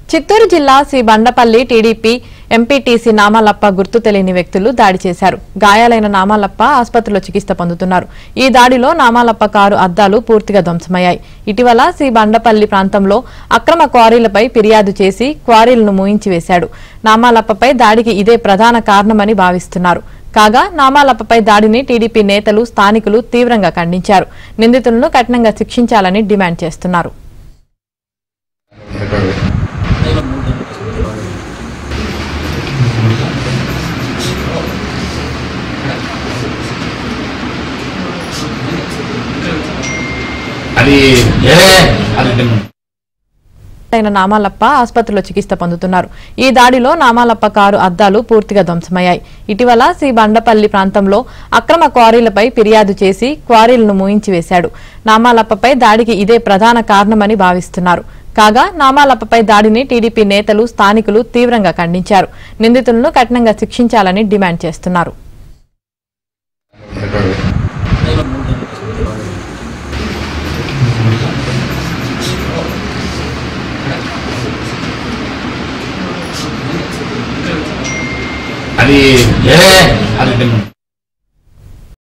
చిత్తూరు జిల్లా Sri Bandapalli TDP MPTC Namalappa గుర్తు తెలియని వ్యక్తులు దాడి చేశారు గాయాలైన నామాలప్ప ఆసుపత్రిలో చికిత్స పొందుతున్నారు ఈ దాడిలో నామాలప్ప కారు అద్దాలు పూర్తిగా ధ్వంసమయ్యాయి ఇటీవల శ్రీ బండపల్లి ప్రాంతంలో అక్రమ క్వారీలపై ఫిర్యాదు చేసి క్వారీలను మూయించి వేశాడు నామాలప్పపై దాడికి ఇదే ప్రధాన కారణమని భావిస్తున్నారు కాగా నామాలప్పపై దాడిని టీడీపీ నేతలు స్థానికులు తీవ్రంగా ఖండించారు నిందితులను కఠినంగా శిక్షించాలని డిమాండ్ చేస్తున్నారు అది ఏ అది అయిన నామాలప్ప ఆసుపత్రిలో చికిత్స పొందుతున్నారు ఈ దాడిలో నామాలప్ప కారు అద్దాలు పూర్తిగా ధ్వంసమయ్యాయి ఇటీవల శ్రీ బండపల్లి ప్రాంతంలో అక్రమ క్వారీలపై ఫిర్యాదు చేసి క్వారీలను మూయించి వేశాడు నామాలప్పపై దాడికి ఇదే ప్రధాన కారణమని భావిస్తున్నారు కాగా నామాలప్పపై దాడిని టీడీపీ నేతలు స్థానికులు తీవ్రంగా ఖండించారు నిందితులను కఠినంగా శిక్షించాలని డిమాండ్ చేస్తున్నారు అది ఏ అది